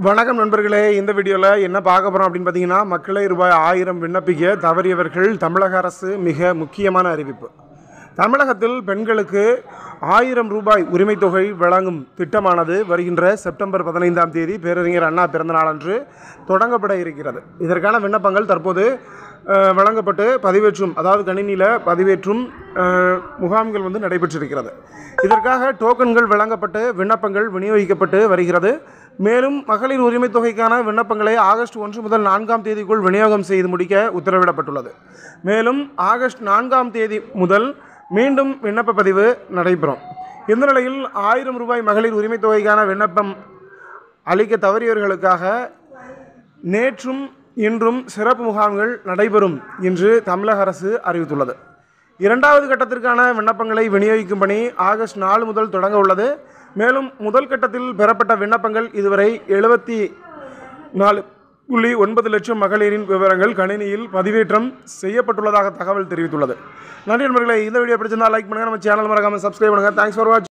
வணக்கம் நண்பர்களே இந்த வீடியோவில் என்ன பார்க்க போகிறோம் அப்படின்னு பார்த்தீங்கன்னா மக்களை ரூபாய் ஆயிரம் விண்ணப்பிக்க தவறியவர்கள் தமிழக அரசு மிக முக்கியமான அறிவிப்பு தமிழகத்தில் பெண்களுக்கு ஆயிரம் ரூபாய் உரிமைத் தொகை வழங்கும் திட்டமானது வருகின்ற செப்டம்பர் பதினைந்தாம் தேதி பேரறிஞர் அண்ணா பிறந்த நாளன்று தொடங்கப்பட இருக்கிறது இதற்கான விண்ணப்பங்கள் தற்போது அஹ், வழங்கப்பட்டு பதிவேற்றும் அதாவது கணினியில் பதிவேற்றும் அஹ், முகாம்கள் வந்து நடைபெற்றிருக்கிறது இதற்காக டோக்கன்கள் வழங்கப்பட்டு விண்ணப்பங்கள் விநியோகிக்கப்பட்டு வருகிறது மேலும் மகளிர் உரிமைத் தொகைக்கான விண்ணப்பங்களை ஆகஸ்ட் ஒன்று முதல் நான்காம் தேதிக்குள் விநியோகம் செய்து முடிக்க உத்தரவிடப்பட்டுள்ளது மேலும் ஆகஸ்ட் நான்காம் தேதி முதல் மீண்டும் விண்ணப்ப பதிவு நடைபெறும் இந்த நிலையில் ஆயிரம் ரூபாய் மகளிர் உரிமைத் தொகைக்கான விண்ணப்பம் அளிக்க தவறியவர்களுக்காக நேற்றும் இன்றும் சிறப்பு முகாம்கள் நடைபெறும் என்று தமிழக அரசு அறிவித்துள்ளது இரண்டாவது கட்டத்திற்கான விண்ணப்பங்களை விநியோகிக்கும் பணி ஆகஸ்ட் நாலு முதல் தொடங்க உள்ளது மேலும் முதல் கட்டத்தில் பெறப்பட்ட விண்ணப்பங்கள் இதுவரை எழுபத்தி நாலு புள்ளி ஒன்பது லட்சம் மகளிரின் விவரங்கள் கணினியில் பதிவேற்றம் செய்யப்பட்டுள்ளதாக தகவல் தெரிவித்துள்ளது நன்றி நண்பர்களே இந்த வீடியோ பிடிச்சிருந்தா லைக் பண்ணுங்கள் நம்ம சேனல் மறக்காமல் சப்ஸ்கிரைப் பண்ணுங்கள் தேங்க்ஸ் ஃபார் வாட்ச்